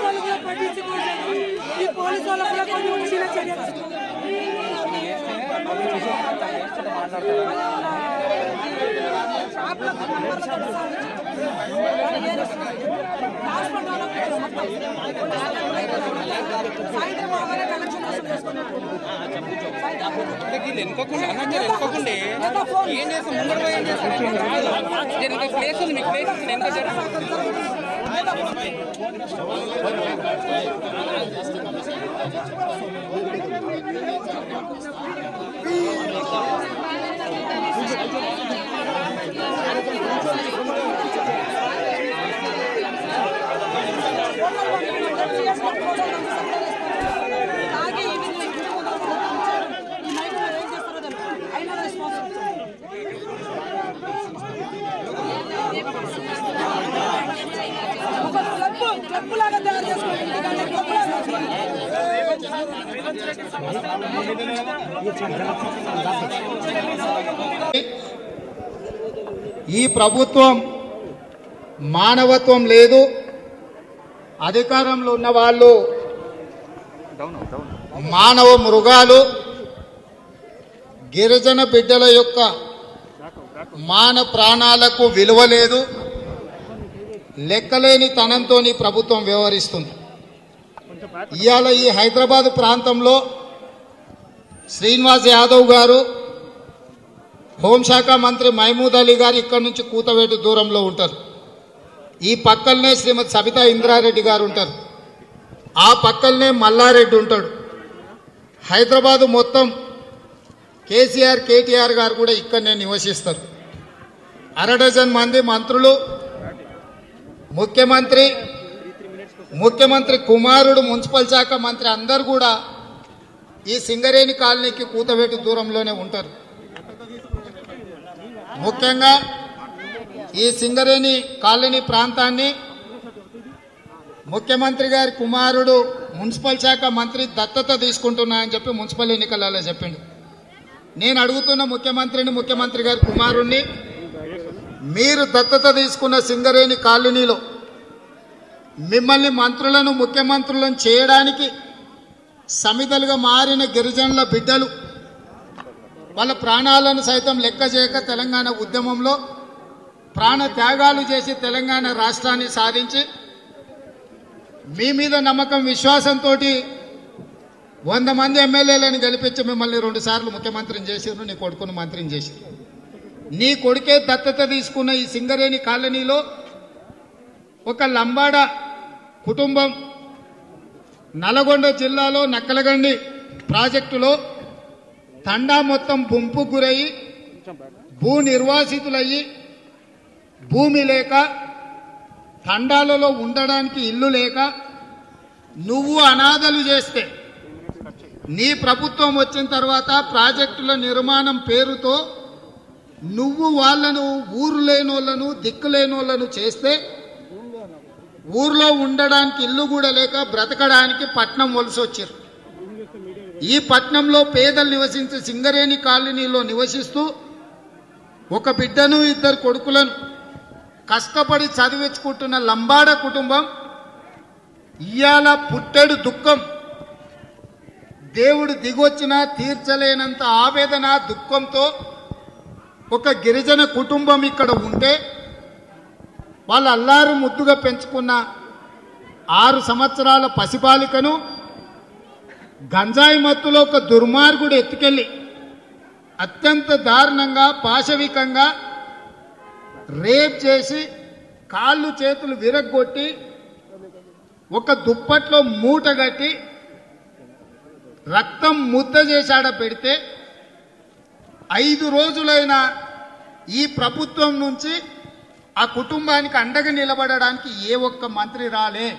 వాళ్ళు కూడా పట్టించుకోవట్లేదు ఈ పోలీసు వాళ్ళు కూడా కొన్ని వచ్చిన చర్యలు షాప్లకు నంబర్లతో హాస్పిటల్ వాళ్ళకు మొత్తం. సాయంత్రం అవగానే కలెక్షన్ వసూలు చేసుకున్నాం అంటే వీళ్ళు ఎన్నుకోకుండా అన్న జర ఎన్నుకోకుండే ఏం చేస్తాం ముందర పోయి ఏం చేస్తాం కాదు జర ఇంకా ప్లేస్ ఉంది మీకు ప్లేస్ ఉంది ఎంత జర తాగి ఈవినింగ్ ఇంటి ముందర కూర్చొని ఈ మైక్ మీద ఏం చేస్తారో తెలియదు అయినా రెస్పాన్సిబిలిటీ ఒక క్లబ్ క్లబ్ లాగా తయారు చేసుకోండి ఇంటికంటే క్లబ్ లాగా చేసుకోండి. ఈ ప్రభుత్వం మానవత్వం లేదు అధికారంలో ఉన్న వాళ్ళు మానవ మృగాలు గిరిజన బిడ్డల యొక్క మాన ప్రాణాలకు విలువ లేదు లెక్కలేని తనంతో ప్రభుత్వం వ్యవహరిస్తుంది ఇవాళ ఈ హైదరాబాద్ ప్రాంతంలో శ్రీనివాస్ యాదవ్ గారు హోంశాఖ మంత్రి మహమూద్ అలీ గారు ఇక్కడ నుంచి కూతవేటు దూరంలో ఉంటారు ఈ పక్కనే శ్రీమతి సబితా ఇంద్రారెడ్డి గారు ఉంటారు ఆ పక్కనే మల్లారెడ్డి ఉంటాడు హైదరాబాదు మొత్తం కేసీఆర్ కేటీఆర్ గారు కూడా ఇక్కడనే నివసిస్తారు అరడజన్ మంది మంత్రులు ముఖ్యమంత్రి ముఖ్యమంత్రి కుమారుడు మున్సిపల్ శాఖ మంత్రి అందరు కూడా ఈ సింగరేణి కాలనీకి కూతవేటు దూరంలోనే ఉంటారు ముఖ్యంగా ఈ సింగరేణి కాలనీ ప్రాంతాన్ని ముఖ్యమంత్రి గారి కుమారుడు మున్సిపల్ శాఖ మంత్రి దత్తత తీసుకుంటున్నా అని చెప్పి మున్సిపల్ ఎన్నికలలో చెప్పిండు నేను అడుగుతున్న ముఖ్యమంత్రిని ముఖ్యమంత్రి గారి కుమారుణ్ణి మీరు దత్తత తీసుకున్న సింగరేణి కాలనీలో మిమ్మల్ని మంత్రులను ముఖ్యమంత్రులను చేయడానికి సమితలుగా మారిన గిరిజనుల బిడ్డలు వాళ్ళ ప్రాణాలను సైతం లెక్క చేయక తెలంగాణ ఉద్యమంలో ప్రాణ త్యాగాలు చేసి తెలంగాణ రాష్ట్రాన్ని సాధించి మీ మీద నమ్మకం విశ్వాసంతో వంద మంది ఎమ్మెల్యేలను గెలిపించి మిమ్మల్ని రెండు సార్లు ముఖ్యమంత్రిని చేసిర్రు నీ కొడుకును మంత్రిని చేసిర్రు నీ కొడుకే దత్తత తీసుకున్న ఈ సింగరేణి కాలనీలో ఒక లంబాడ కుటుంబం నల్గొండ జిల్లాలో నక్కలగండి ప్రాజెక్టులో తండా మొత్తం గుంపు గురయ్యి భూ నిర్వాసితులయ్యి భూమి లేక తండాలలో ఉండడానికి ఇల్లు లేక నువ్వు అనాథలు చేస్తే నీ ప్రభుత్వం వచ్చిన తర్వాత ప్రాజెక్టుల నిర్మాణం పేరుతో నువ్వు వాళ్ళను ఊరు లేనోళ్ళను దిక్కు లేనోళ్ళను చేస్తే ఊర్లో ఉండడానికి ఇల్లు కూడా లేక బ్రతకడానికి పట్నం వలస వచ్చారు ఈ పట్నంలో పేదలు నివసించే సింగరేణి కాలనీలో నివసిస్తూ ఒక బిడ్డను ఇద్దరు కొడుకులను కష్టపడి చదివించుకుంటున్న లంబాడ కుటుంబం ఇయాల పుట్టెడు దుఃఖం దేవుడు దిగొచ్చినా తీర్చలేనంత ఆవేదన దుఃఖంతో ఒక గిరిజన కుటుంబం ఇక్కడ ఉంటే వాళ్ళు అల్లారు ముద్దుగా పెంచుకున్న ఆరు సంవత్సరాల పసిబాలికను గంజాయి మత్తులో ఒక దుర్మార్గుడు ఎత్తుకెళ్ళి అత్యంత దారుణంగా పాశవికంగా రేప్ చేసి కాళ్ళు చేతులు విరగ్గొట్టి ఒక దుప్పట్లో మూట కట్టి రక్తం ముద్ద చేశాడ పెడితే ఐదు రోజులైన ఈ ప్రభుత్వం నుంచి ఆ కుటుంబానికి అండగా నిలబడడానికి ఏ ఒక్క మంత్రి రాలే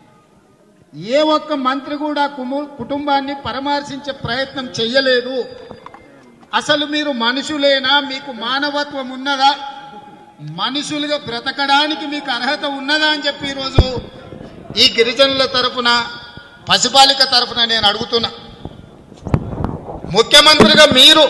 ఏ ఒక్క మంత్రి కూడా కుము- కుటుంబాన్ని పరామర్శించే ప్రయత్నం చెయ్యలేదు అసలు మీరు మనుషులేనా మీకు మానవత్వం ఉన్నదా మనుషులుగా బ్రతకడానికి మీకు అర్హత ఉన్నదా అని చెప్పి ఈరోజు ఈ గిరిజనుల తరపున పసిబాలిక తరపున నేను అడుగుతున్నా ముఖ్యమంత్రిగా మీరు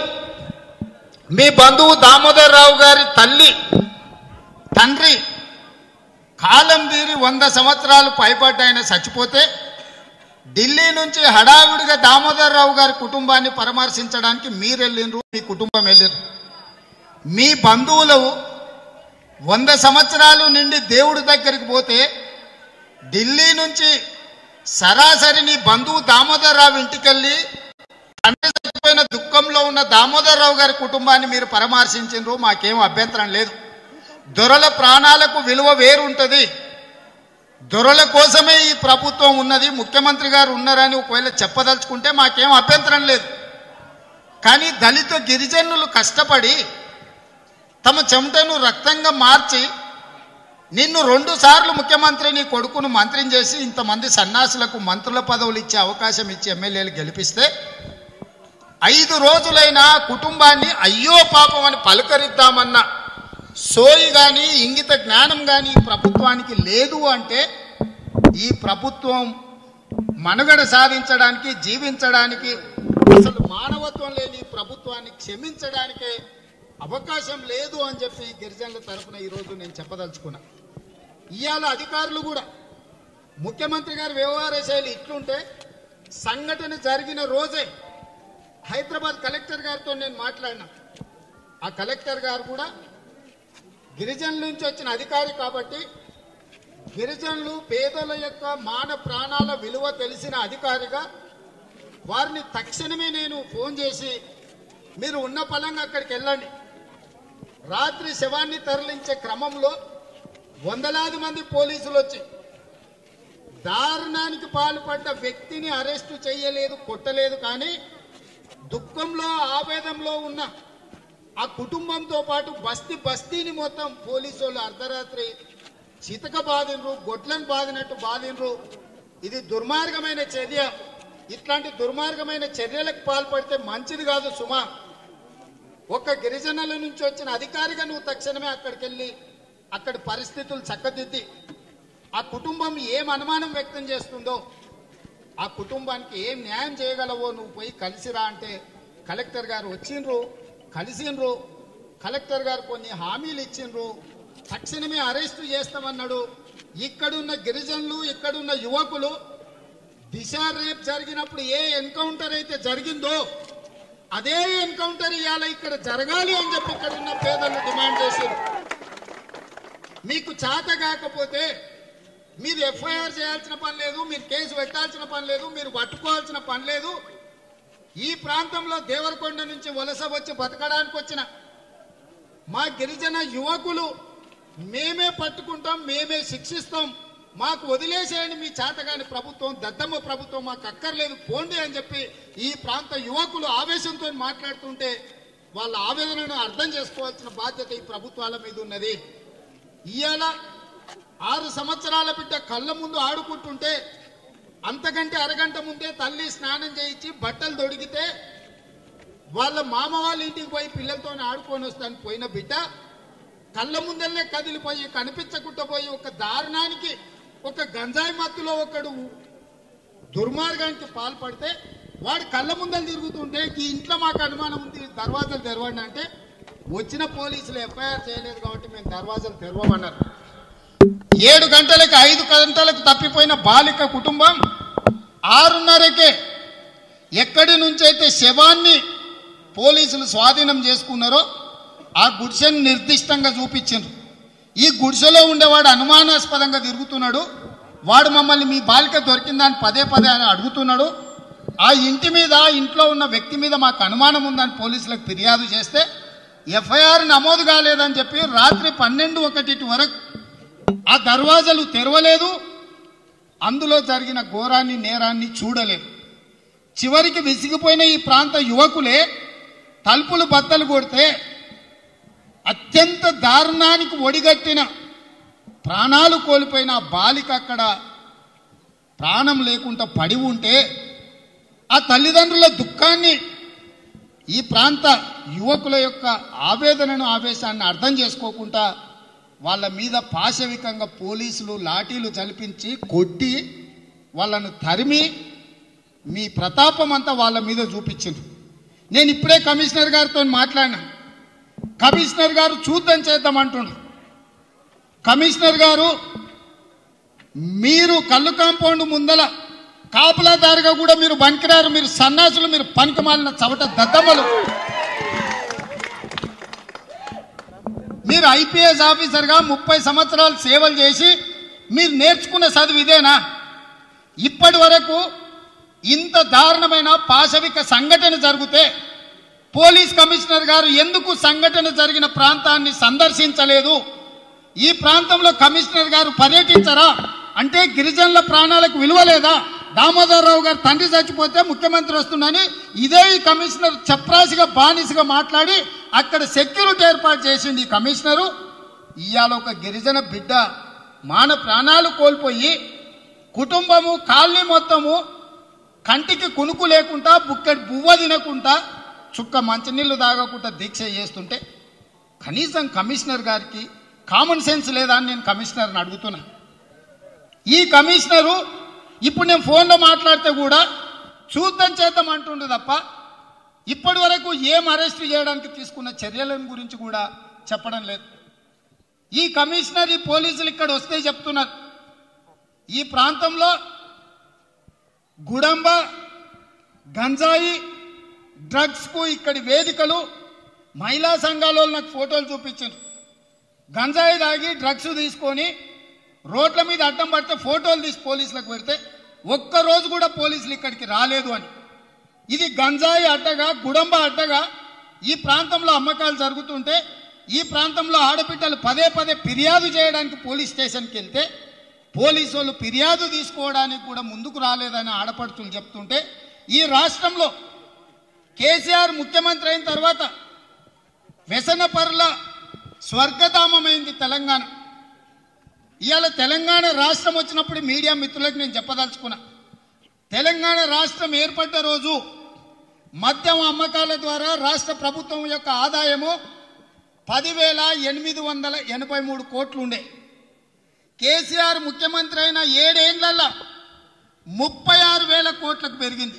మీ బంధువు దామోదర్ రావు గారి తల్లి తండ్రి కాలం తీరి వంద సంవత్సరాలు పైపడ్డాయన చచ్చిపోతే ఢిల్లీ నుంచి హడావిడిగా దామోదరరావు గారి కుటుంబాన్ని పరామర్శించడానికి మీరు వెళ్ళిండ్రు మీ కుటుంబం వెళ్ళిండ్రు మీ బంధువులు వంద సంవత్సరాలు నిండి దేవుడి దగ్గరికి పోతే ఢిల్లీ నుంచి సరాసరి నీ బంధువు దామోదరరావు ఇంటికెళ్ళి తండ్రి చచ్చిపోయిన దుఃఖంలో ఉన్న దామోదరరావు గారి కుటుంబాన్ని మీరు పరామర్శించిండ్రు మాకేం అభ్యంతరం లేదు దొరల ప్రాణాలకు విలువ వేరుంటది దొరల కోసమే ఈ ప్రభుత్వం ఉన్నది ముఖ్యమంత్రి గారు ఉన్నారని ఒకవేళ చెప్పదలుచుకుంటే మాకేం అభ్యంతరం లేదు కానీ దళిత గిరిజనులు కష్టపడి తమ చెమటను రక్తంగా మార్చి నిన్ను రెండు సార్లు ముఖ్యమంత్రి నీ కొడుకును మంత్రిని చేసి ఇంతమంది సన్నాసులకు మంత్రుల పదవులు ఇచ్చే అవకాశం ఇచ్చి ఎమ్మెల్యేలు గెలిపిస్తే ఐదు రోజులైన కుటుంబాన్ని అయ్యో పాపం అని పలకరిద్దామన్న సోయి కానీ ఇంగిత జ్ఞానం కానీ ఈ ప్రభుత్వానికి లేదు అంటే ఈ ప్రభుత్వం మనుగడ సాధించడానికి జీవించడానికి అసలు మానవత్వం లేని ఈ ప్రభుత్వాన్ని క్షమించడానికే అవకాశం లేదు అని చెప్పి గిరిజనుల తరఫున ఈరోజు నేను చెప్పదలుచుకున్నా ఇవాళ అధికారులు కూడా ముఖ్యమంత్రి గారి వ్యవహార శైలి ఇట్లుంటే సంఘటన జరిగిన రోజే హైదరాబాద్ కలెక్టర్ గారితో నేను మాట్లాడినా ఆ కలెక్టర్ గారు కూడా గిరిజనుల నుంచి వచ్చిన అధికారి కాబట్టి గిరిజనులు పేదల యొక్క మాన ప్రాణాల విలువ తెలిసిన అధికారిగా వారిని తక్షణమే నేను ఫోన్ చేసి మీరు ఉన్న పలంగా అక్కడికి వెళ్ళండి రాత్రి శవాన్ని తరలించే క్రమంలో వందలాది మంది పోలీసులు వచ్చి దారుణానికి పాల్పడ్డ వ్యక్తిని అరెస్టు చేయలేదు కొట్టలేదు కానీ దుఃఖంలో ఆవేదంలో ఉన్న ఆ కుటుంబంతో పాటు బస్తీ బస్తీని మొత్తం పోలీసు వాళ్ళు అర్ధరాత్రి చితక బాధినరు గొడ్లను బాదినట్టు బాధినరు ఇది దుర్మార్గమైన చర్య ఇట్లాంటి దుర్మార్గమైన చర్యలకు పాల్పడితే మంచిది కాదు సుమా ఒక గిరిజనుల నుంచి వచ్చిన అధికారిగా నువ్వు తక్షణమే అక్కడికి వెళ్ళి అక్కడి పరిస్థితులు చక్కదిద్ది ఆ కుటుంబం ఏం అనుమానం వ్యక్తం చేస్తుందో ఆ కుటుంబానికి ఏం న్యాయం చేయగలవో నువ్వు పోయి కలిసిరా అంటే కలెక్టర్ గారు వచ్చిండ్రు కలిసిండ్రు కలెక్టర్ గారు కొన్ని హామీలు ఇచ్చిండ్రు తక్షణమే అరెస్టు చేస్తామన్నాడు ఇక్కడున్న గిరిజనులు ఇక్కడున్న యువకులు దిశ రేప్ జరిగినప్పుడు ఏ ఎన్కౌంటర్ అయితే జరిగిందో అదే ఎన్కౌంటర్ ఇవాళ ఇక్కడ జరగాలి అని చెప్పి ఇక్కడ ఉన్న పేదలు డిమాండ్ చేశారు మీకు చేత కాకపోతే మీరు ఎఫ్ఐఆర్ చేయాల్సిన పని లేదు మీరు కేసు పెట్టాల్సిన పని లేదు మీరు పట్టుకోవాల్సిన పని లేదు ఈ ప్రాంతంలో దేవరకొండ నుంచి వలస వచ్చి బతకడానికి వచ్చిన మా గిరిజన యువకులు మేమే పట్టుకుంటాం మేమే శిక్షిస్తాం మాకు వదిలేసేయండి మీ చేతగాని ప్రభుత్వం దద్దమ్మ ప్రభుత్వం మాకు అక్కర్లేదు పోండి అని చెప్పి ఈ ప్రాంత యువకులు ఆవేశంతో మాట్లాడుతుంటే వాళ్ళ ఆవేదనను అర్థం చేసుకోవాల్సిన బాధ్యత ఈ ప్రభుత్వాల మీద ఉన్నది ఇవాళ ఆరు సంవత్సరాల బిడ్డ కళ్ళ ముందు ఆడుకుంటుంటే అంతకంటే అరగంట ముందే తల్లి స్నానం చేయించి బట్టలు తొడిగితే వాళ్ళ మామ వాళ్ళ ఇంటికి పోయి పిల్లలతో ఆడుకొని వస్తాను పోయిన బిడ్డ కళ్ళ ముందరనే కదిలిపోయి కనిపించకుండా పోయి ఒక దారుణానికి ఒక గంజాయి మత్తులో ఒకడు దుర్మార్గానికి పాల్పడితే వాడు కళ్ళ ముందర తిరుగుతుంటే ఈ ఇంట్లో మాకు అనుమానం ఉంది దర్వాజాలు తెరవండి అంటే వచ్చిన పోలీసులు ఎఫ్ఐఆర్ చేయలేదు కాబట్టి మేము దర్వాజాలు తెరవమన్నారు ఏడు గంటలకు ఐదు గంటలకు తప్పిపోయిన బాలిక కుటుంబం ఆరున్నరకే ఎక్కడి నుంచైతే శవాన్ని పోలీసులు స్వాధీనం చేసుకున్నారో ఆ గుడిసెను నిర్దిష్టంగా చూపించారు ఈ గుడిసెలో ఉండేవాడు అనుమానాస్పదంగా తిరుగుతున్నాడు వాడు మమ్మల్ని మీ బాలిక దొరికిందని పదే పదే అని అడుగుతున్నాడు ఆ ఇంటి మీద ఆ ఇంట్లో ఉన్న వ్యక్తి మీద మాకు అనుమానం ఉందని పోలీసులకు ఫిర్యాదు చేస్తే ఎఫ్ఐఆర్ నమోదు కాలేదని చెప్పి రాత్రి పన్నెండు ఒకటి వరకు ఆ దర్వాజలు తెరవలేదు అందులో జరిగిన ఘోరాన్ని నేరాన్ని చూడలేదు చివరికి విసిగిపోయిన ఈ ప్రాంత యువకులే తలుపులు బద్దలు కొడితే అత్యంత దారుణానికి ఒడిగట్టిన ప్రాణాలు కోల్పోయిన ఆ బాలిక అక్కడ ప్రాణం లేకుండా పడి ఉంటే ఆ తల్లిదండ్రుల దుఃఖాన్ని ఈ ప్రాంత యువకుల యొక్క ఆవేదనను ఆవేశాన్ని అర్థం చేసుకోకుండా వాళ్ళ మీద పాశవికంగా పోలీసులు లాఠీలు చలిపించి కొట్టి వాళ్ళను తరిమి మీ ప్రతాపం అంతా వాళ్ళ మీద చూపించింది నేను ఇప్పుడే కమిషనర్ గారితో మాట్లాడినా కమిషనర్ గారు చూద్దాం చేద్దాం అంటుండ్రు కమిషనర్ గారు మీరు కళ్ళు కాంపౌండ్ ముందల కాపలాదారుగా కూడా మీరు బనికిరారు మీరు సన్నాసులు మీరు పనికిమాలిన చవట దద్దమ్మలు మీరు ఐపీఎస్ ఆఫీసర్గా ముప్పై సంవత్సరాలు సేవలు చేసి మీరు నేర్చుకున్న చదువు ఇదేనా ఇప్పటి వరకు ఇంత దారుణమైన పాశవిక సంఘటన జరిగితే పోలీస్ కమిషనర్ గారు ఎందుకు సంఘటన జరిగిన ప్రాంతాన్ని సందర్శించలేదు ఈ ప్రాంతంలో కమిషనర్ గారు పర్యటించరా అంటే గిరిజనుల ప్రాణాలకు విలువ లేదా దామోదరరావు గారు తండ్రి చచ్చిపోతే ముఖ్యమంత్రి వస్తుందని ఇదే ఈ కమిషనర్ చప్రాసిగా బానిసగా మాట్లాడి అక్కడ సెక్యూరిటీ ఏర్పాటు చేసింది ఈ కమిషనరు ఇవాళ ఒక గిరిజన బిడ్డ మాన ప్రాణాలు కోల్పోయి కుటుంబము కాలనీ మొత్తము కంటికి కునుకు లేకుండా బుక్కెడు బువ్వ తినకుండా చుక్క మంచినీళ్ళు తాగకుండా దీక్ష చేస్తుంటే కనీసం కమిషనర్ గారికి కామన్ సెన్స్ లేదా అని నేను కమిషనర్ని అడుగుతున్నా ఈ కమిషనరు ఇప్పుడు నేను ఫోన్లో మాట్లాడితే కూడా చూద్దాం చేద్దాం అంటుండు తప్ప ఇప్పటి వరకు ఏం అరెస్ట్ చేయడానికి తీసుకున్న చర్యలను గురించి కూడా చెప్పడం లేదు ఈ కమిషనర్ ఈ పోలీసులు ఇక్కడ వస్తే చెప్తున్నారు ఈ ప్రాంతంలో గుడంబ గంజాయి డ్రగ్స్కు ఇక్కడి వేదికలు మహిళా సంఘాల వాళ్ళు నాకు ఫోటోలు చూపించారు గంజాయి తాగి డ్రగ్స్ తీసుకొని రోడ్ల మీద అడ్డం పడితే ఫోటోలు తీసి పోలీసులకు పెడితే ఒక్క రోజు కూడా పోలీసులు ఇక్కడికి రాలేదు అని ఇది గంజాయి అడ్డగా గుడంబ అడ్డగా ఈ ప్రాంతంలో అమ్మకాలు జరుగుతుంటే ఈ ప్రాంతంలో ఆడబిడ్డలు పదే పదే ఫిర్యాదు చేయడానికి పోలీస్ స్టేషన్కి వెళ్తే పోలీసు వాళ్ళు ఫిర్యాదు తీసుకోవడానికి కూడా ముందుకు రాలేదని ఆడపడుతులు చెప్తుంటే ఈ రాష్ట్రంలో కేసీఆర్ ముఖ్యమంత్రి అయిన తర్వాత వ్యసనపరుల స్వర్గధామమైంది తెలంగాణ ఇవాళ తెలంగాణ రాష్ట్రం వచ్చినప్పుడు మీడియా మిత్రులకు నేను చెప్పదలుచుకున్నా తెలంగాణ రాష్ట్రం ఏర్పడ్డ రోజు మద్యం అమ్మకాల ద్వారా రాష్ట్ర ప్రభుత్వం యొక్క ఆదాయము పదివేల ఎనిమిది వందల ఎనభై మూడు కోట్లు ఉండే కేసీఆర్ ముఖ్యమంత్రి అయిన ఏడేళ్లలో ముప్పై ఆరు వేల కోట్లకు పెరిగింది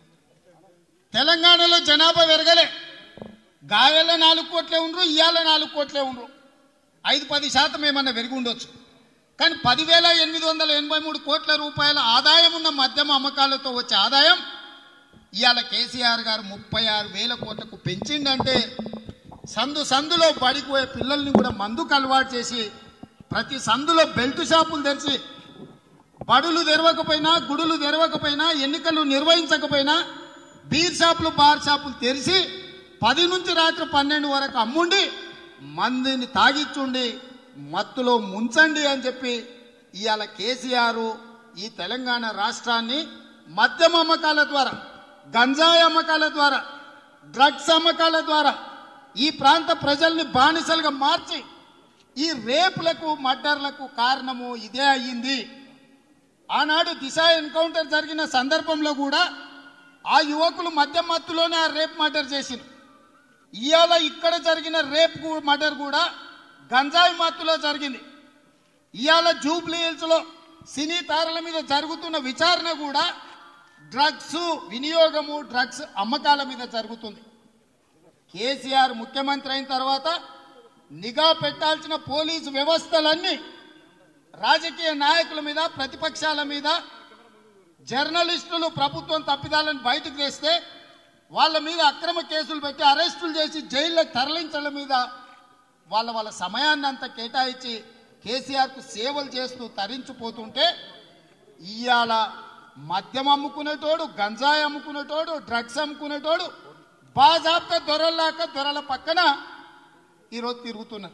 తెలంగాణలో జనాభా పెరగలే గాయల నాలుగు కోట్లే ఉండరు ఇవాళ నాలుగు కోట్లే ఉండరు ఐదు పది శాతం ఏమన్నా పెరిగి ఉండొచ్చు కానీ పదివేల ఎనిమిది వందల ఎనభై మూడు కోట్ల రూపాయల ఆదాయం ఉన్న మద్యం అమ్మకాలతో వచ్చే ఆదాయం ఇవాళ కేసీఆర్ గారు ముప్పై ఆరు వేల కోట్లకు పెంచిండంటే సందు సందులో బడికి పోయే పిల్లల్ని కూడా మందుకు అలవాటు చేసి ప్రతి సందులో బెల్ట్ షాపులు తెరిచి బడులు తెరవకపోయినా గుడులు తెరవకపోయినా ఎన్నికలు నిర్వహించకపోయినా బీర్ షాపులు బార్ షాపులు తెరిచి పది నుంచి రాత్రి పన్నెండు వరకు అమ్ముండి మందిని తాగిచ్చుండి మత్తులో ముంచండి అని చెప్పి ఇవాళ కేసీఆర్ ఈ తెలంగాణ రాష్ట్రాన్ని మద్యం అమ్మకాల ద్వారా గంజాయి అమ్మకాల ద్వారా డ్రగ్స్ అమ్మకాల ద్వారా ఈ ప్రాంత ప్రజల్ని బానిసలుగా మార్చి ఈ రేపులకు మర్డర్లకు కారణము ఇదే అయ్యింది ఆనాడు దిశ ఎన్కౌంటర్ జరిగిన సందర్భంలో కూడా ఆ యువకులు మద్యం మత్తులోనే ఆ రేప్ మర్డర్ చేసింది ఇవాళ ఇక్కడ జరిగిన రేప్ గు- మర్డర్ కూడా గంజాయి మత్తులో జరిగింది ఇవాళ జూబ్లీ హిల్స్లో సినీ తారల మీద జరుగుతున్న విచారణ కూడా డ్రగ్స్ వినియోగము డ్రగ్స్ అమ్మకాల మీద జరుగుతుంది కేసీఆర్ ముఖ్యమంత్రి అయిన తర్వాత నిఘా పెట్టాల్సిన పోలీసు వ్యవస్థలన్నీ రాజకీయ నాయకుల మీద ప్రతిపక్షాల మీద జర్నలిస్టులు ప్రభుత్వం తప్పిదాలను బయటకు తెస్తే వాళ్ళ మీద అక్రమ కేసులు పెట్టి అరెస్టులు చేసి జైళ్ళకు తరలించడం మీద వాళ్ళ వాళ్ళ సమయాన్ని అంతా కేటాయించి కేసీఆర్కు సేవలు చేస్తూ తరించిపోతుంటే ఇవాళ మద్యం అమ్ముకునేటోడు గంజాయి అమ్ముకునేటోడు డ్రగ్స్ అమ్ముకునేటోడు బాజాబ్తా దొరల్లాక దొరల పక్కన ఈరోజు తిరుగుతున్నారు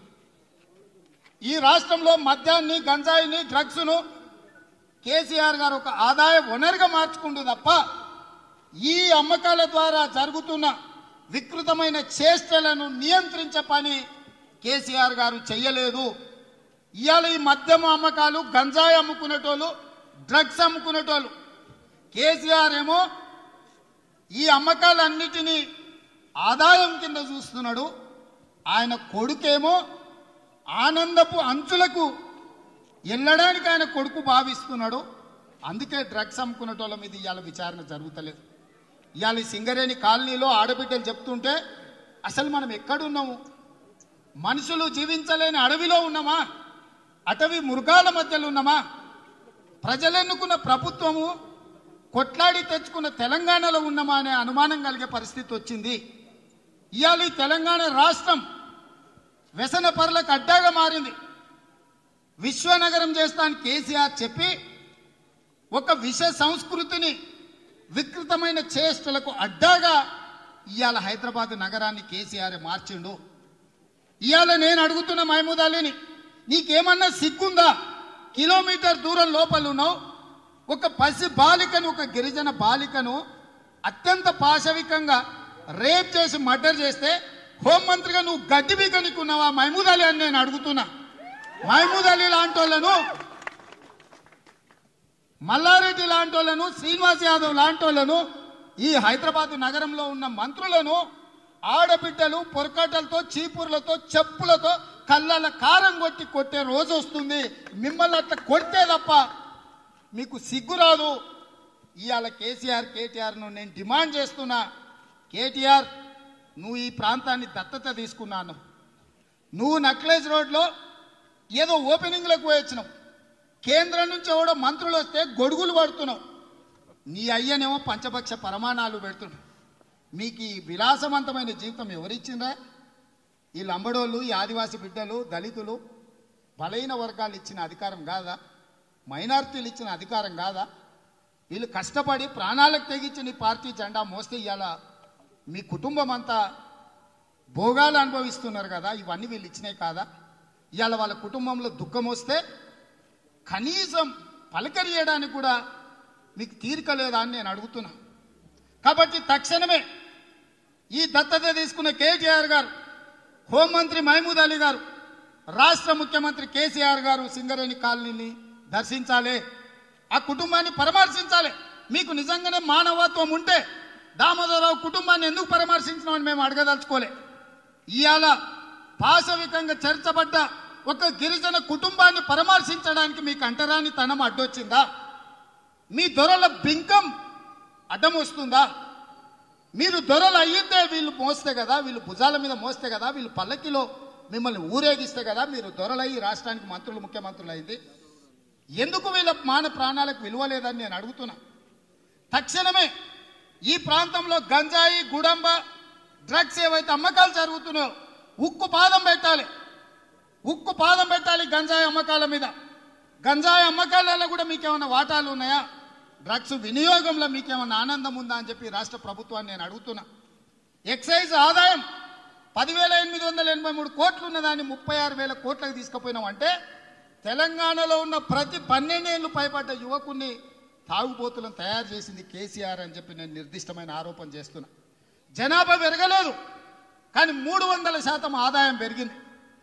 ఈ రాష్ట్రంలో మద్యాన్ని గంజాయిని డ్రగ్స్ను కేసీఆర్ గారు ఒక ఆదాయ వనరుగా మార్చుకుంటూ తప్ప ఈ అమ్మకాల ద్వారా జరుగుతున్న వికృతమైన చేష్టలను నియంత్రించే పని కేసీఆర్ గారు చెయ్యలేదు ఇవాళ ఈ మద్యం అమ్మకాలు గంజాయి అమ్ముకునేటోళ్ళు డ్రగ్స్ అమ్ముకునేటోళ్ళు కేసీఆర్ ఏమో ఈ అమ్మకాలన్నిటినీ ఆదాయం కింద చూస్తున్నాడు ఆయన కొడుకేమో ఆనందపు అంచులకు వెళ్ళడానికి ఆయన కొడుకు భావిస్తున్నాడు అందుకే డ్రగ్స్ అమ్ముకునేటోళ్ళ మీద ఇవాళ విచారణ జరుగుతలేదు ఇవాళ ఈ సింగరేణి కాలనీలో ఆడబిడ్డలు చెప్తుంటే అసలు మనం ఎక్కడున్నాము మనుషులు జీవించలేని అడవిలో ఉన్నామా అటవీ మృగాల మధ్యలో ఉన్నామా ప్రజలెన్నుకున్న ప్రభుత్వము కొట్లాడి తెచ్చుకున్న తెలంగాణలో ఉన్నామా అనే అనుమానం కలిగే పరిస్థితి వచ్చింది ఇవాళ ఈ తెలంగాణ రాష్ట్రం వ్యసన పరులకు అడ్డాగా మారింది విశ్వనగరం చేస్తాను కేసీఆర్ చెప్పి ఒక విష సంస్కృతిని వికృతమైన చేష్టలకు అడ్డాగా ఇవాళ హైదరాబాద్ నగరాన్ని కేసీఆర్ మార్చిండు ఇవాళ నేను అడుగుతున్న మహమూద్ అలీని నీకేమన్నా సిగ్గుందా కిలోమీటర్ దూరం లోపల ఉన్నావు ఒక పసి బాలికను ఒక గిరిజన బాలికను అత్యంత పాశవికంగా రేప్ చేసి మర్డర్ చేస్తే హోంమంత్రిగా నువ్వు గడ్డి బీకనికున్నావా మహమూద్ అలీ అని నేను అడుగుతున్నా మహమూద్ అలీ లాంటి వాళ్ళను మల్లారెడ్డి లాంటి వాళ్ళను శ్రీనివాస్ యాదవ్ లాంటి వాళ్ళను ఈ హైదరాబాద్ నగరంలో ఉన్న మంత్రులను ఆడబిడ్డలు పొరకాటలతో చీపుర్లతో చెప్పులతో కళ్ళల కారం కొట్టి కొట్టే రోజు వస్తుంది మిమ్మల్ని అట్లా కొడితే తప్ప మీకు సిగ్గు రాదు ఇవాళ కేసీఆర్ కేటీఆర్ను నేను డిమాండ్ చేస్తున్నా కేటీఆర్ నువ్వు ఈ ప్రాంతాన్ని దత్తత తీసుకున్నాను నువ్వు నక్లెస్ రోడ్లో ఏదో ఓపెనింగ్లకు పోయొచ్చినావు కేంద్రం నుంచి ఎవడో మంత్రులు వస్తే గొడుగులు పడుతున్నావు నీ అయ్యనేమో పంచపక్ష ప్రమాణాలు పెడుతున్నావు మీకు ఈ విలాసవంతమైన జీవితం ఎవరిచ్చిందా ఈ లంబడోళ్ళు ఈ ఆదివాసి బిడ్డలు దళితులు బలైన వర్గాలు ఇచ్చిన అధికారం కాదా మైనారిటీలు ఇచ్చిన అధికారం కాదా వీళ్ళు కష్టపడి ప్రాణాలకు తెగించిన ఈ పార్టీ జెండా మోస్తే ఇవాళ మీ కుటుంబం అంతా భోగాలు అనుభవిస్తున్నారు కదా ఇవన్నీ వీళ్ళు ఇచ్చినాయి కాదా ఇవాళ వాళ్ళ కుటుంబంలో దుఃఖం వస్తే కనీసం పలకరియడానికి కూడా మీకు తీరిక లేదా అని నేను అడుగుతున్నా కాబట్టి తక్షణమే ఈ దత్తత తీసుకున్న కేటీఆర్ గారు హోంమంత్రి మహమూద్ అలీ గారు రాష్ట్ర ముఖ్యమంత్రి కేసీఆర్ గారు సింగరేణి కాలనీని దర్శించాలి ఆ కుటుంబాన్ని పరామర్శించాలి మీకు నిజంగానే మానవత్వం ఉంటే దామోదరరావు కుటుంబాన్ని ఎందుకు పరామర్శించినామని మేము అడగదలుచుకోలే ఇవాళ పాశవికంగా చర్చబడ్డ ఒక గిరిజన కుటుంబాన్ని పరామర్శించడానికి మీకు అంటరాని తనం అడ్డొచ్చిందా మీ దొరల బింకం అడ్డం వస్తుందా మీరు దొరలు అయ్యితే వీళ్ళు మోస్తే కదా వీళ్ళు భుజాల మీద మోస్తే కదా వీళ్ళు పల్లకిలో మిమ్మల్ని ఊరేగిస్తే కదా మీరు దొరలయ్యి రాష్ట్రానికి మంత్రులు ముఖ్యమంత్రులు అయింది ఎందుకు వీళ్ళ మాన ప్రాణాలకు విలువ లేదని నేను అడుగుతున్నా తక్షణమే ఈ ప్రాంతంలో గంజాయి గుడంబ డ్రగ్స్ ఏవైతే అమ్మకాలు జరుగుతున్నాయో ఉక్కు పాదం పెట్టాలి ఉక్కు పాదం పెట్టాలి గంజాయి అమ్మకాల మీద గంజాయి అమ్మకాలలో కూడా మీకు ఏమైనా వాటాలు ఉన్నాయా డ్రగ్స్ వినియోగంలో మీకు ఏమైనా ఆనందం ఉందా అని చెప్పి రాష్ట్ర ప్రభుత్వాన్ని నేను అడుగుతున్నా ఎక్సైజ్ ఆదాయం పదివేల ఎనిమిది వందల ఎనభై మూడు కోట్లు ఉన్నదాన్ని ముప్పై ఆరు వేల కోట్లకు తీసుకుపోయినాం అంటే తెలంగాణలో ఉన్న ప్రతి పన్నెండేళ్ళు పైబడ్డ యువకుణ్ణి తాగుబోతులను తయారు చేసింది కేసీఆర్ అని చెప్పి నేను నిర్దిష్టమైన ఆరోపణ చేస్తున్నా జనాభా పెరగలేదు కానీ మూడు వందల శాతం ఆదాయం పెరిగింది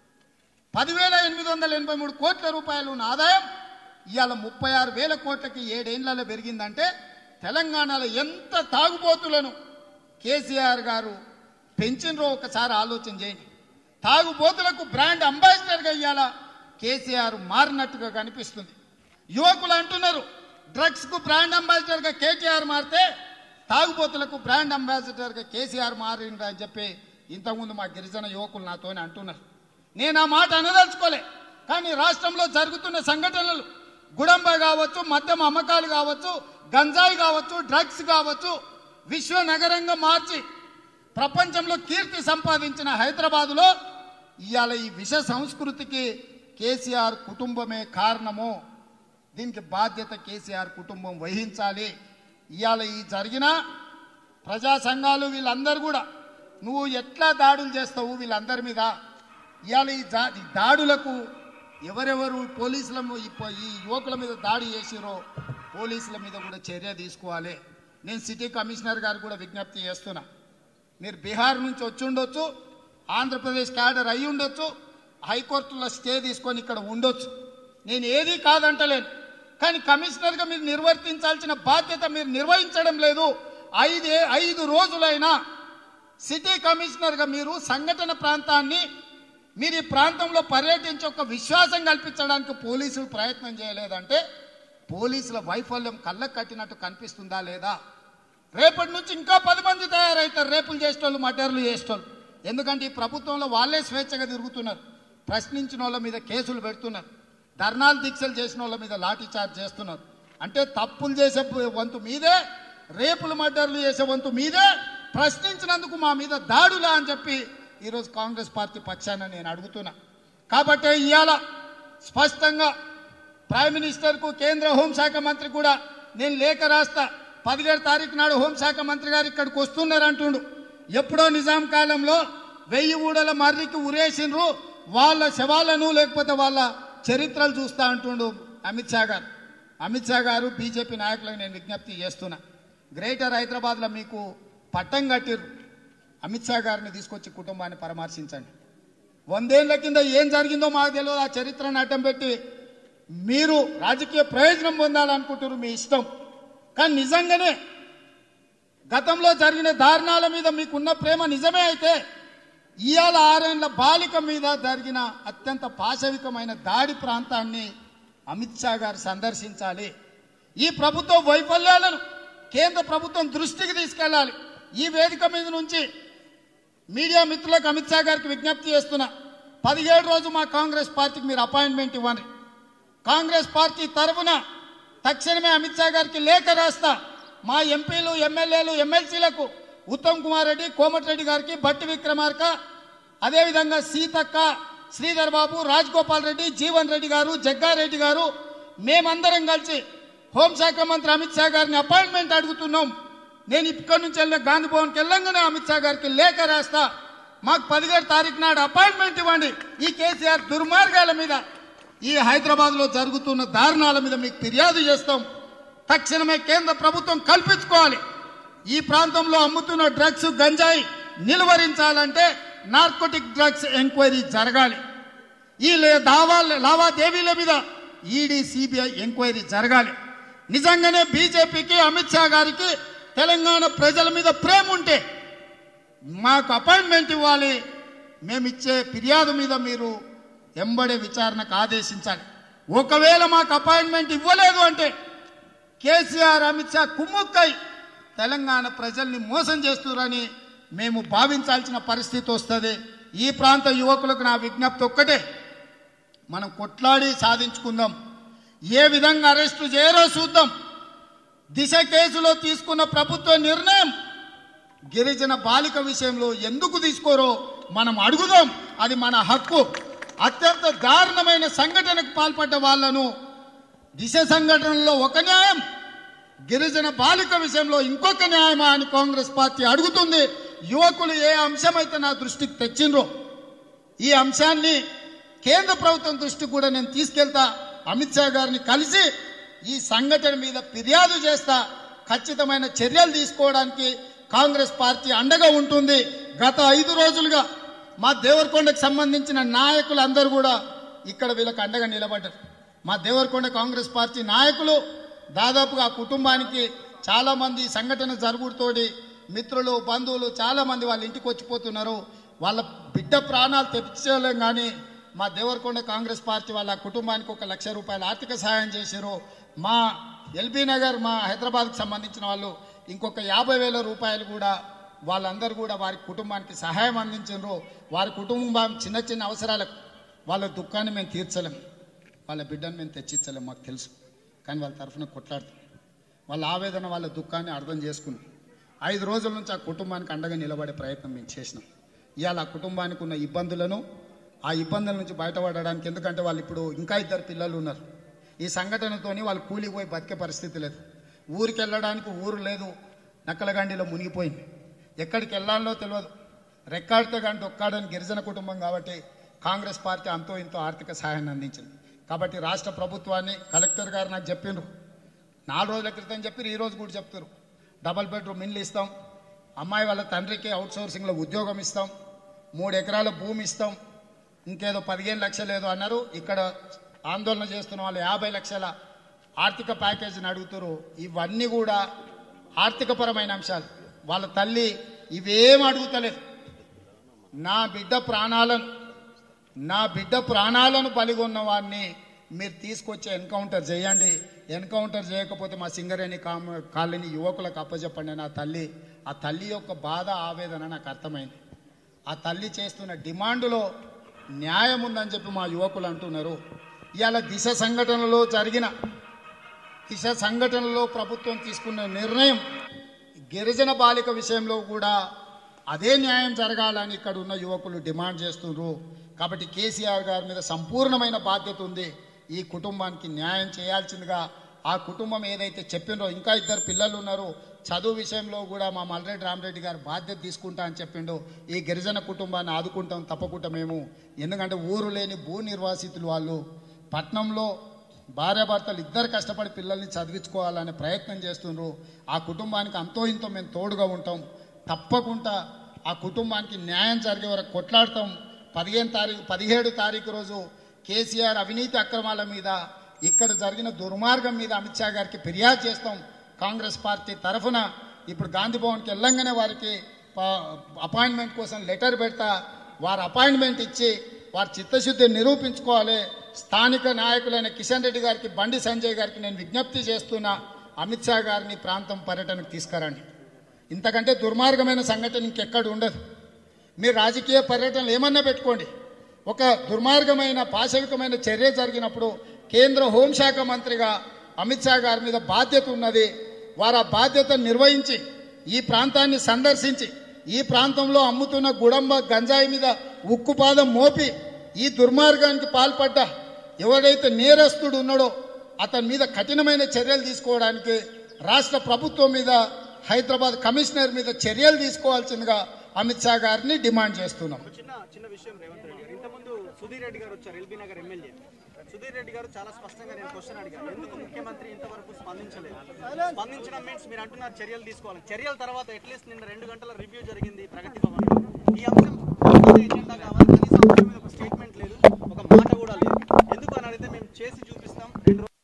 పదివేల ఎనిమిది వందల ఎనభై మూడు కోట్ల రూపాయలు ఉన్న ఆదాయం ఇవాళ ముప్పై ఆరు వేల కోట్లకి ఏడేళ్లలో పెరిగిందంటే తెలంగాణలో ఎంత తాగుబోతులను కేసీఆర్ గారు పెంచినరో ఒకసారి ఆలోచన చేయండి తాగుబోతులకు బ్రాండ్ అంబాసిడర్గా ఇవాళ కేసీఆర్ మారినట్టుగా కనిపిస్తుంది యువకులు అంటున్నారు డ్రగ్స్కు బ్రాండ్ అంబాసిడర్గా కేటీఆర్ మారితే తాగుబోతులకు బ్రాండ్ అంబాసిడర్గా కేసీఆర్ మారిండ్రు అని చెప్పి ఇంతకుముందు మా గిరిజన యువకులు నాతోనే అంటున్నారు నేను ఆ మాట అనదలుచుకోలే కానీ రాష్ట్రంలో జరుగుతున్న సంఘటనలు గుడంబ కావచ్చు మద్యం అమ్మకాలు కావచ్చు గంజాయి కావచ్చు డ్రగ్స్ కావచ్చు విశ్వ నగరంగా మార్చి ప్రపంచంలో కీర్తి సంపాదించిన హైదరాబాదులో ఇవాళ ఈ విష సంస్కృతికి కేసీఆర్ కుటుంబమే కారణము దీనికి బాధ్యత కేసీఆర్ కుటుంబం వహించాలి ఇవాళ ఈ జరిగిన ప్రజా సంఘాలు వీళ్ళందరూ కూడా నువ్వు ఎట్లా దాడులు చేస్తావు వీళ్ళందరి మీద ఇవాళ ఈ జా ఈ దాడులకు ఎవరెవరు పోలీసుల మీ- ఈ పో- ఈ యువకుల మీద దాడి చేసిరో పోలీసుల మీద కూడా చర్య తీసుకోవాలి నేను సిటీ కమిషనర్ గారు కూడా విజ్ఞప్తి చేస్తున్నా మీరు బీహార్ నుంచి వచ్చి ఉండొచ్చు ఆంధ్రప్రదేశ్ క్యాడర్ అయి ఉండొచ్చు హైకోర్టులో స్టే తీసుకొని ఇక్కడ ఉండొచ్చు నేను ఏది కాదంటలేను కానీ కమిషనర్గా మీరు నిర్వర్తించాల్సిన బాధ్యత మీరు నిర్వహించడం లేదు ఐదే ఐదు రోజులైనా సిటీ కమిషనర్గా మీరు సంఘటన ప్రాంతాన్ని మీరు ఈ ప్రాంతంలో పర్యటించి ఒక విశ్వాసం కల్పించడానికి పోలీసులు ప్రయత్నం చేయలేదంటే పోలీసుల వైఫల్యం కళ్ళకు కట్టినట్టు కనిపిస్తుందా లేదా రేపటి నుంచి ఇంకా పది మంది తయారవుతారు రేపులు చేసేటోళ్ళు మర్డర్లు చేసేటోళ్ళు ఎందుకంటే ఈ ప్రభుత్వంలో వాళ్ళే స్వేచ్ఛగా తిరుగుతున్నారు ప్రశ్నించిన వాళ్ళ మీద కేసులు పెడుతున్నారు ధర్నాలు దీక్షలు చేసిన వాళ్ళ మీద లాఠీ చార్జ్ చేస్తున్నారు అంటే తప్పులు చేసే వంతు మీదే రేపులు మర్డర్లు చేసే వంతు మీదే ప్రశ్నించినందుకు మా మీద దాడులా అని చెప్పి ఈరోజు కాంగ్రెస్ పార్టీ పక్షాన నేను అడుగుతున్నా కాబట్టి ఇవాళ స్పష్టంగా ప్రైమ్ మినిస్టర్కు కేంద్ర హోంశాఖ మంత్రి కూడా నేను లేఖ రాస్తా పదిహేడు తారీఖు నాడు హోంశాఖ మంత్రి గారు ఇక్కడికి వస్తున్నారు అంటుండు ఎప్పుడో నిజాం కాలంలో వెయ్యి ఊడల మర్రికి ఉరేసిండ్రు వాళ్ళ శవాలను లేకపోతే వాళ్ళ చరిత్రలు చూస్తా అంటుండు అమిత్ షా గారు అమిత్ షా గారు బీజేపీ నాయకులకు నేను విజ్ఞప్తి చేస్తున్నా గ్రేటర్ హైదరాబాద్లో మీకు పట్టం కట్టిర్రు అమిత్ షా గారిని తీసుకొచ్చి కుటుంబాన్ని పరామర్శించండి వందేళ్ల కింద ఏం జరిగిందో మాకు తెలియదు ఆ చరిత్రను అడ్డం పెట్టి మీరు రాజకీయ ప్రయోజనం పొందాలనుకుంటారు మీ ఇష్టం కానీ నిజంగానే గతంలో జరిగిన దారుణాల మీద మీకున్న ప్రేమ నిజమే అయితే ఇవాళ ఆరేండ్ల బాలిక మీద జరిగిన అత్యంత పాశవికమైన దాడి ప్రాంతాన్ని అమిత్ షా గారు సందర్శించాలి ఈ ప్రభుత్వ వైఫల్యాలను కేంద్ర ప్రభుత్వం దృష్టికి తీసుకెళ్ళాలి ఈ వేదిక మీద నుంచి మీడియా మిత్రులకు అమిత్ షా గారికి విజ్ఞప్తి చేస్తున్నా పదిహేడు రోజు మా కాంగ్రెస్ పార్టీకి మీరు అపాయింట్మెంట్ ఇవ్వండి కాంగ్రెస్ పార్టీ తరఫున తక్షణమే అమిత్ షా గారికి లేఖ రాస్తా మా ఎంపీలు ఎమ్మెల్యేలు ఎమ్మెల్సీలకు ఉత్తమ్ కుమార్ రెడ్డి కోమటిరెడ్డి గారికి బట్టి విక్రమార్క అదేవిధంగా సీతక్క శ్రీధర్ బాబు రాజగోపాల్ రెడ్డి జీవన్ రెడ్డి గారు జగ్గారెడ్డి గారు మేమందరం కలిసి హోంశాఖ మంత్రి అమిత్ షా గారిని అపాయింట్మెంట్ అడుగుతున్నాం నేను ఇక్కడి నుంచి వెళ్ళిన గాంధీ భవన్కి వెళ్ళంగానే అమిత్ షా గారికి లేఖ రాస్తా మాకు పదిహేడు తారీఖు నాడు అపాయింట్మెంట్ ఇవ్వండి ఈ కేసీఆర్ దుర్మార్గాల మీద ఈ హైదరాబాద్ లో జరుగుతున్న దారుణాల మీద మీకు ఫిర్యాదు చేస్తాం తక్షణమే కేంద్ర ప్రభుత్వం కల్పించుకోవాలి ఈ ప్రాంతంలో అమ్ముతున్న డ్రగ్స్ గంజాయి నిలువరించాలంటే నార్కోటిక్ డ్రగ్స్ ఎంక్వైరీ జరగాలి ఈ లే- దావా లావాదేవీల మీద ఈడీ సిబిఐ ఎంక్వైరీ జరగాలి నిజంగానే బీజేపీకి అమిత్ షా గారికి తెలంగాణ ప్రజల మీద ప్రేమ ఉంటే మాకు అపాయింట్మెంట్ ఇవ్వాలి మేము ఇచ్చే ఫిర్యాదు మీద మీరు ఎంబడే విచారణకు ఆదేశించాలి ఒకవేళ మాకు అపాయింట్మెంట్ ఇవ్వలేదు అంటే కేసీఆర్ అమిత్ షా కుమ్ముక్కై తెలంగాణ ప్రజల్ని మోసం చేస్తున్నారని మేము భావించాల్సిన పరిస్థితి వస్తుంది ఈ ప్రాంత యువకులకు నా విజ్ఞప్తి ఒక్కటే మనం కొట్లాడి సాధించుకుందాం ఏ విధంగా అరెస్టు చేయరో చూద్దాం దిశ కేసులో తీసుకున్న ప్రభుత్వ నిర్ణయం గిరిజన బాలిక విషయంలో ఎందుకు తీసుకోరో మనం అడుగుదాం అది మన హక్కు అత్యంత దారుణమైన సంఘటనకు పాల్పడ్డ వాళ్ళను దిశ సంఘటనలో ఒక న్యాయం గిరిజన బాలిక విషయంలో ఇంకొక న్యాయమా అని కాంగ్రెస్ పార్టీ అడుగుతుంది యువకులు ఏ అంశమైతే నా దృష్టికి తెచ్చిండ్రో ఈ అంశాన్ని కేంద్ర ప్రభుత్వం దృష్టికి కూడా నేను తీసుకెళ్తా అమిత్ షా గారిని కలిసి ఈ సంఘటన మీద ఫిర్యాదు చేస్తా ఖచ్చితమైన చర్యలు తీసుకోవడానికి కాంగ్రెస్ పార్టీ అండగా ఉంటుంది గత ఐదు రోజులుగా మా దేవరకొండకు సంబంధించిన నాయకులందరూ కూడా ఇక్కడ వీళ్ళకి అండగా నిలబడ్డారు మా దేవరకొండ కాంగ్రెస్ పార్టీ నాయకులు దాదాపుగా ఆ కుటుంబానికి చాలా మంది ఈ సంఘటన జరుగుతోటి మిత్రులు బంధువులు చాలా మంది వాళ్ళ ఇంటికి వచ్చిపోతున్నారు వాళ్ళ బిడ్డ ప్రాణాలు తెప్పించలేం కానీ మా దేవరకొండ కాంగ్రెస్ పార్టీ వాళ్ళ కుటుంబానికి ఒక లక్ష రూపాయల ఆర్థిక సహాయం చేశారు మా ఎల్బీ నగర్ మా హైదరాబాద్కి సంబంధించిన వాళ్ళు ఇంకొక యాభై వేల రూపాయలు కూడా వాళ్ళందరూ కూడా వారి కుటుంబానికి సహాయం అందించారు వారి కుటుంబం చిన్న చిన్న అవసరాలకు వాళ్ళ దుఃఖాన్ని మేము తీర్చలేం వాళ్ళ బిడ్డను మేము తెచ్చిచ్చలేం మాకు తెలుసు కానీ వాళ్ళ తరఫున కొట్లాడతాం వాళ్ళ ఆవేదన వాళ్ళ దుఃఖాన్ని అర్థం చేసుకున్నాం ఐదు రోజుల నుంచి ఆ కుటుంబానికి అండగా నిలబడే ప్రయత్నం మేము చేసినాం ఇవాళ ఆ కుటుంబానికి ఉన్న ఇబ్బందులను ఆ ఇబ్బందుల నుంచి బయటపడడానికి ఎందుకంటే వాళ్ళు ఇప్పుడు ఇంకా ఇద్దరు పిల్లలు ఉన్నారు ఈ సంఘటనతోని వాళ్ళు కూలికి పోయి బతికే పరిస్థితి లేదు ఊరికి వెళ్ళడానికి ఊరు లేదు నక్కలగండిలో మునిగిపోయింది ఎక్కడికి వెళ్ళాలో తెలియదు రెక్కాడితే గంట ఒక్కాడని గిరిజన కుటుంబం కాబట్టి కాంగ్రెస్ పార్టీ అంతో ఇంతో ఆర్థిక సహాయాన్ని అందించింది కాబట్టి రాష్ట్ర ప్రభుత్వాన్ని కలెక్టర్ గారు నాకు చెప్పిండ్రు నాలుగు రోజుల క్రితం చెప్పి ఈ రోజు కూడా చెప్తారు డబల్ బెడ్రూమ్ ఇండ్లు ఇస్తాం అమ్మాయి వాళ్ళ తండ్రికి అవుట్ సోర్సింగ్లో ఉద్యోగం ఇస్తాం మూడు ఎకరాల భూమి ఇస్తాం ఇంకేదో పదిహేను లక్షలు ఏదో అన్నారు ఇక్కడ ఆందోళన చేస్తున్న వాళ్ళు యాభై లక్షల ఆర్థిక ప్యాకేజీని అడుగుతారు ఇవన్నీ కూడా ఆర్థికపరమైన అంశాలు వాళ్ళ తల్లి ఇవేం అడుగుతలేదు నా బిడ్డ ప్రాణాలను నా బిడ్డ ప్రాణాలను బలిగొన్న వారిని మీరు తీసుకొచ్చి ఎన్కౌంటర్ చేయండి ఎన్కౌంటర్ చేయకపోతే మా సింగరేణి కామ కాలనీ యువకులకు అప్పచెప్పండి నా తల్లి ఆ తల్లి యొక్క బాధ ఆవేదన నాకు అర్థమైంది ఆ తల్లి చేస్తున్న డిమాండ్లో న్యాయం ఉందని చెప్పి మా యువకులు అంటున్నారు ఇవాళ దిశ సంఘటనలో జరిగిన దిశ సంఘటనలో ప్రభుత్వం తీసుకున్న నిర్ణయం గిరిజన బాలిక విషయంలో కూడా అదే న్యాయం జరగాలని ఇక్కడ ఉన్న యువకులు డిమాండ్ చేస్తున్నారు కాబట్టి కేసీఆర్ గారి మీద సంపూర్ణమైన బాధ్యత ఉంది ఈ కుటుంబానికి న్యాయం చేయాల్సిందిగా ఆ కుటుంబం ఏదైతే చెప్పిండ్రో ఇంకా ఇద్దరు పిల్లలు ఉన్నారు చదువు విషయంలో కూడా మా మల్రెడ్డి రామరెడ్డి గారు బాధ్యత తీసుకుంటా అని చెప్పిండు ఈ గిరిజన కుటుంబాన్ని ఆదుకుంటాం తప్పకుండా మేము ఎందుకంటే ఊరు లేని భూ నిర్వాసితులు వాళ్ళు పట్నంలో భార్యాభర్తలు ఇద్దరు కష్టపడి పిల్లల్ని చదివించుకోవాలనే ప్రయత్నం చేస్తున్నారు ఆ కుటుంబానికి అంతో ఇంతో మేము తోడుగా ఉంటాం తప్పకుండా ఆ కుటుంబానికి న్యాయం జరిగే వరకు కొట్లాడతాం పదిహేను తారీఖు పదిహేడు తారీఖు రోజు కేసీఆర్ అవినీతి అక్రమాల మీద ఇక్కడ జరిగిన దుర్మార్గం మీద అమిత్ షా గారికి ఫిర్యాదు చేస్తాం కాంగ్రెస్ పార్టీ తరఫున ఇప్పుడు గాంధీ భవన్కి వెళ్ళంగానే వారికి ప- అపాయింట్మెంట్ కోసం లెటర్ పెడతా వారు అపాయింట్మెంట్ ఇచ్చి వారి చిత్తశుద్ధి నిరూపించుకోవాలి స్థానిక నాయకులైన కిషన్ రెడ్డి గారికి బండి సంజయ్ గారికి నేను విజ్ఞప్తి చేస్తున్నా అమిత్ షా గారిని ప్రాంతం పర్యటనకు తీసుకురండి ఇంతకంటే దుర్మార్గమైన సంఘటన ఇంకెక్కడ ఉండదు మీరు రాజకీయ పర్యటనలు ఏమన్నా పెట్టుకోండి ఒక దుర్మార్గమైన పాశవికమైన చర్య జరిగినప్పుడు కేంద్ర హోంశాఖ మంత్రిగా అమిత్ షా గారి మీద బాధ్యత ఉన్నది వారు ఆ బాధ్యతను నిర్వహించి ఈ ప్రాంతాన్ని సందర్శించి ఈ ప్రాంతంలో అమ్ముతున్న గుడంబ గంజాయి మీద ఉక్కుపాదం మోపి ఈ దుర్మార్గానికి పాల్పడ్డ ఎవరైతే నేరస్తుడు ఉన్నాడో అతని మీద కఠినమైన చర్యలు తీసుకోవడానికి రాష్ట్ర ప్రభుత్వం మీద హైదరాబాద్ కమిషనర్ మీద చర్యలు తీసుకోవాల్సిందిగా అమిత్ షా గారిని డిమాండ్ చేస్తున్నాం ఒక చిన్న చిన్న విషయం రేవంత్ రెడ్డి గారు ఇంతకుముందు సుధీర్ రెడ్డి గారు వచ్చారు ఎల్బీ నగర్ ఎమ్మెల్యే సుధీర్ రెడ్డి గారు చాలా స్పష్టంగా నేను క్వశ్చన్ అడిగాను ఎందుకు ముఖ్యమంత్రి ఇంతవరకు స్పందించలేదు స్పందించడం మీన్స్ మీరు అంటున్నారు చర్యలు తీసుకోవాలి చర్యల తర్వాత అట్లీస్ట్ నిన్న రెండు గంటల రివ్యూ జరిగింది ప్రగతి భవన్ ఈ అంశం ఎజెండా కావాలి కనీసం అంశం మీద ఒక స్టేట్మెంట్ లేదు ఒక మాట కూడా లేదు ఎందుకు అని అడిగితే మేము చేసి చూపిస్తాం రెండు రోజులు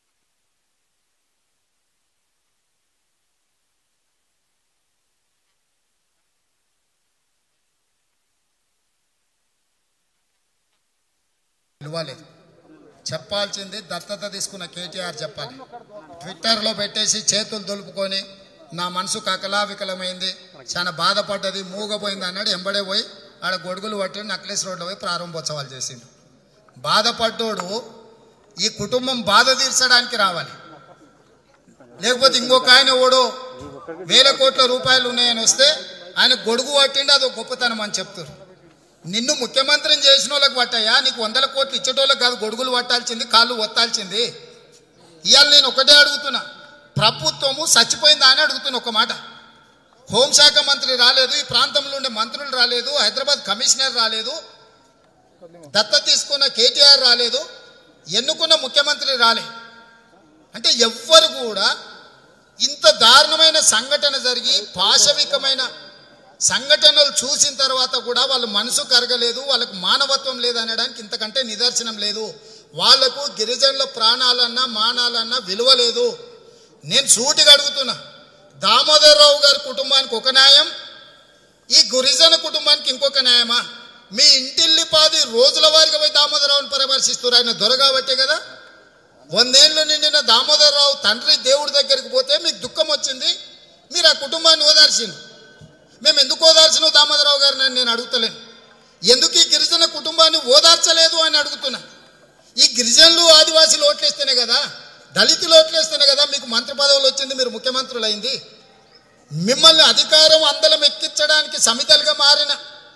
ఇవ్వలేదు చెప్పాల్సింది దత్తత తీసుకున్న కేటీఆర్ చెప్పాలి ట్విట్టర్లో పెట్టేసి చేతులు దులుపుకొని నా మనసు కకలావికలమైంది చాలా బాధపడ్డది మూగపోయింది అన్నాడు ఎంబడే పోయి ఆడ గొడుగులు పట్టి నక్లెస్ రోడ్లో పోయి ప్రారంభోత్సవాలు చేసిండు బాధపడ్డోడు ఈ కుటుంబం బాధ తీర్చడానికి రావాలి లేకపోతే ఇంకొక ఆయన ఓడు వేల కోట్ల రూపాయలు ఉన్నాయని వస్తే ఆయన గొడుగు పట్టిండు అది ఒక గొప్పతనం అని చెప్తారు నిన్ను ముఖ్యమంత్రిని చేసిన వాళ్ళకి పట్టాయా నీకు వందల కోట్లు ఇచ్చేటోళ్ళకి కాదు గొడుగులు పట్టాల్సింది కాళ్ళు ఒత్తాల్సింది ఇవాళ నేను ఒకటే అడుగుతున్నా ప్రభుత్వము చచ్చిపోయిందా అని అడుగుతున్నా ఒక మాట హోంశాఖ మంత్రి రాలేదు ఈ ప్రాంతంలో ఉండే మంత్రులు రాలేదు హైదరాబాద్ కమిషనర్ రాలేదు దత్త తీసుకున్న కేటీఆర్ రాలేదు ఎన్నుకున్న ముఖ్యమంత్రి రాలే అంటే ఎవ్వరు కూడా ఇంత దారుణమైన సంఘటన జరిగి పాశవికమైన సంఘటనలు చూసిన తర్వాత కూడా వాళ్ళ మనసు కరగలేదు వాళ్ళకు మానవత్వం లేదు అనడానికి ఇంతకంటే నిదర్శనం లేదు వాళ్లకు గిరిజనుల ప్రాణాలన్నా మానాలన్నా విలువ లేదు నేను సూటిగా అడుగుతున్నా దామోదరరావు గారి కుటుంబానికి ఒక న్యాయం ఈ గిరిజన కుటుంబానికి ఇంకొక న్యాయమా మీ ఇంటిల్లిపాది రోజుల వారిగా పోయి దామోదరరావుని పరామర్శిస్తారు ఆయన దొర కాబట్టే కదా వందేళ్ళు నిండిన దామోదరరావు తండ్రి దేవుడి దగ్గరికి పోతే మీకు దుఃఖం వచ్చింది మీరు ఆ కుటుంబాన్ని ఓదార్చింది మేము ఎందుకు ఓదార్చిన దామోదరరావు గారిని అని నేను అడుగుతలేను ఎందుకు ఈ గిరిజన కుటుంబాన్ని ఓదార్చలేదు అని అడుగుతున్నా ఈ గిరిజనులు ఆదివాసీలు ఓట్లేస్తేనే కదా దళితులు ఓట్లేస్తేనే కదా మీకు మంత్రి పదవులు వచ్చింది మీరు ముఖ్యమంత్రులు అయింది మిమ్మల్ని అధికారం అందలం ఎక్కించడానికి సమితలుగా మారిన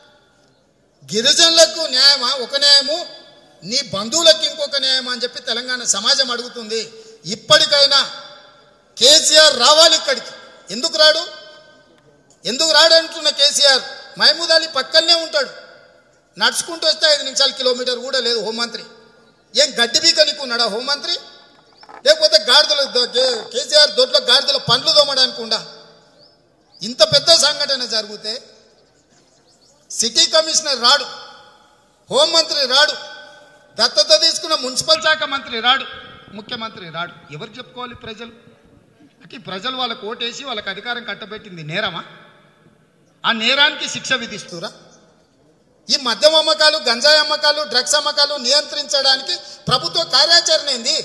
గిరిజనులకు న్యాయమా ఒక న్యాయము నీ బంధువులకు ఇంకొక న్యాయమా అని చెప్పి తెలంగాణ సమాజం అడుగుతుంది ఇప్పటికైనా కేసీఆర్ రావాలి ఇక్కడికి ఎందుకు రాడు ఎందుకు రాడు అంటున్న కేసీఆర్ మహమూద్ అలీ పక్కనే ఉంటాడు నడుచుకుంటూ వస్తే ఐదు నిమిషాల కిలోమీటర్ కూడా లేదు హోంమంత్రి ఏం గడ్డి బీకనికి ఉన్నాడా హోంమంత్రి లేకపోతే గాడిదల ద- కే- కేసీఆర్ దొడ్లో గాడిదల పండ్లు దోమడానికి ఉండా ఇంత పెద్ద సంఘటన జరిగితే సిటీ కమిషనర్ రాడు హోంమంత్రి రాడు దత్తత తీసుకున్న మున్సిపల్ శాఖ మంత్రి రాడు ముఖ్యమంత్రి రాడు ఎవరు చెప్పుకోవాలి ప్రజలు అంటే ఈ ప్రజలు వాళ్ళకు ఓటేసి వాళ్ళకి అధికారం కట్టబెట్టింది నేరమా ఆ నేరానికి శిక్ష విధిస్తురా ఈ మద్యం అమ్మకాలు గంజాయి అమ్మకాలు డ్రగ్స్ అమ్మకాలు నియంత్రించడానికి ప్రభుత్వ కార్యాచరణ ఏంది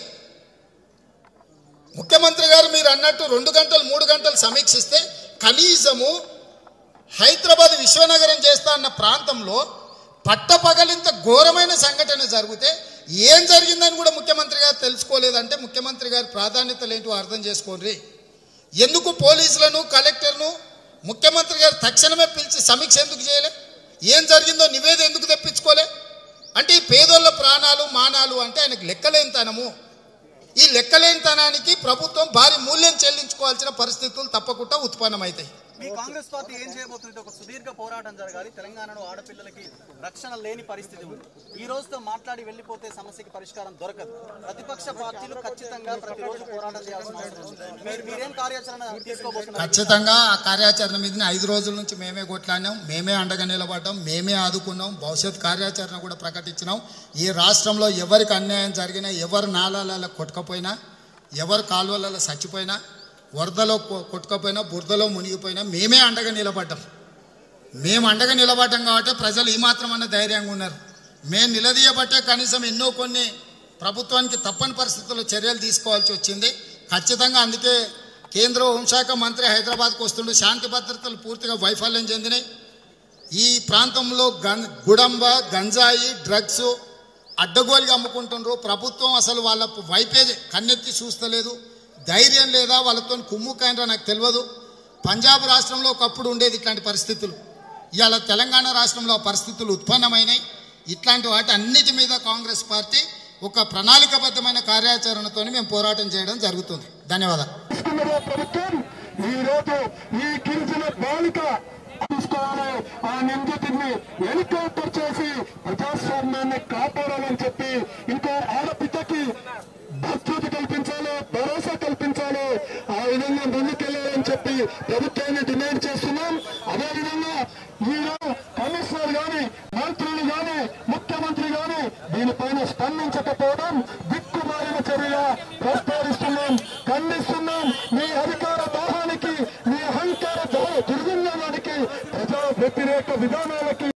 ముఖ్యమంత్రి గారు మీరు అన్నట్టు రెండు గంటలు మూడు గంటలు సమీక్షిస్తే కనీసము హైదరాబాద్ విశ్వనగరం చేస్తా అన్న ప్రాంతంలో పట్టపగలింత ఘోరమైన సంఘటన జరిగితే ఏం జరిగిందని కూడా ముఖ్యమంత్రి గారు తెలుసుకోలేదంటే ముఖ్యమంత్రి గారి ప్రాధాన్యతలు ఏంటో అర్థం చేసుకోండి ఎందుకు పోలీసులను కలెక్టర్ను ముఖ్యమంత్రి గారు తక్షణమే పిలిచి సమీక్ష ఎందుకు చేయలే ఏం జరిగిందో నివేద ఎందుకు తెప్పించుకోలే అంటే ఈ పేదోళ్ళ ప్రాణాలు మానాలు అంటే ఆయనకు లెక్కలేనితనము ఈ లెక్కలేనితనానికి ప్రభుత్వం భారీ మూల్యం చెల్లించుకోవాల్సిన పరిస్థితులు తప్పకుండా ఉత్పన్నమవుతాయి మీ కాంగ్రెస్ పార్టీ ఏం చేయబోతుంది ఒక సుదీర్ఘ పోరాటం జరగాలి తెలంగాణలో ఆడపిల్లలకి రక్షణ లేని పరిస్థితి ఉంది ఈ రోజుతో మాట్లాడి వెళ్ళిపోతే సమస్యకి పరిష్కారం దొరకదు ప్రతిపక్ష పార్టీలు ఖచ్చితంగా ప్రతిరోజు పోరాటం చేయాల్సిన అవసరం ఉంది మీరు మీరేం కార్యాచరణ తీసుకోబోతున్నారు ఖచ్చితంగా ఆ కార్యాచరణ మీదనే ఐదు రోజుల నుంచి మేమే కొట్లాడినాం మేమే అండగా నిలబడ్డాం మేమే ఆదుకున్నాం భవిష్యత్ కార్యాచరణ కూడా ప్రకటించినాం ఈ రాష్ట్రంలో ఎవరికి అన్యాయం జరిగినా ఎవరు నాలాలలో కొట్టుకపోయినా ఎవరు కాలువలలో చచ్చిపోయినా వరదలో కొ- కొట్టుకపోయినా బురదలో మునిగిపోయినా మేమే అండగా నిలబడ్డాం మేము అండగా నిలబడ్డాం కాబట్టి ప్రజలు ఈ మాత్రం అన్న ధైర్యంగా ఉన్నారు మేము నిలదీయబట్టే కనీసం ఎన్నో కొన్ని ప్రభుత్వానికి తప్పని పరిస్థితుల్లో చర్యలు తీసుకోవాల్సి వచ్చింది ఖచ్చితంగా అందుకే కేంద్ర హోంశాఖ మంత్రి హైదరాబాద్కు వస్తుండే శాంతి భద్రతలు పూర్తిగా వైఫల్యం చెందినాయి ఈ ప్రాంతంలో గన్ గుడంబ గంజాయి డ్రగ్స్ అడ్డగోలుగా అమ్ముకుంటుండ్రు ప్రభుత్వం అసలు వాళ్ళ వైపే కన్నెత్తి చూస్తలేదు ధైర్యం లేదా వాళ్ళతో కుమ్ముకైనరా నాకు తెలియదు పంజాబ్ రాష్ట్రంలో ఒకప్పుడు ఉండేది ఇట్లాంటి పరిస్థితులు ఇవాళ తెలంగాణ రాష్ట్రంలో ఆ పరిస్థితులు ఉత్పన్నమైనాయి ఇట్లాంటి వాటి అన్నిటి మీద కాంగ్రెస్ పార్టీ ఒక ప్రణాళికబద్ధమైన కార్యాచరణతో మేము పోరాటం చేయడం జరుగుతుంది ధన్యవాదాలు తీసుకున్నదే ప్రభుత్వం ఈ రోజు ఈ గిరిజన బాలిక తీసుకోవాలి ఆ నిందితుడిని హెలికాప్టర్ చేసి ప్రజాస్వామ్యాన్ని కాపాడాలని చెప్పి ఇంకో ఆడపిల్లకి భద్రత కల్పించాలి భరోసా కల్పించాలి ఆ విధంగా ముందుకెళ్లాలని చెప్పి ప్రభుత్వాన్ని డిమాండ్ చేస్తున్నాం అదేవిధంగా ఈరోజు కమిషనర్ గాని మంత్రులు గాని ముఖ్యమంత్రి గాని దీనిపైన స్పందించకపోవడం దిక్కుమాలిన చర్యగా ప్రస్తావిస్తున్నాం ఖండిస్తున్నాం మీ అధికార దాహానికి మీ అహంకార దా- దుర్వినియోగానికి ప్రజా వ్యతిరేక విధానాలకి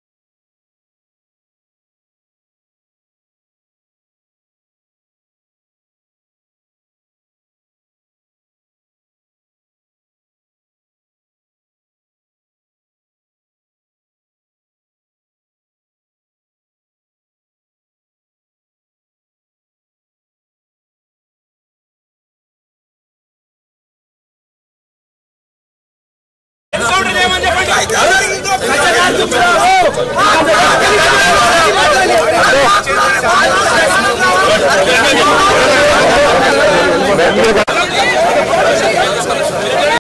¡Vamos!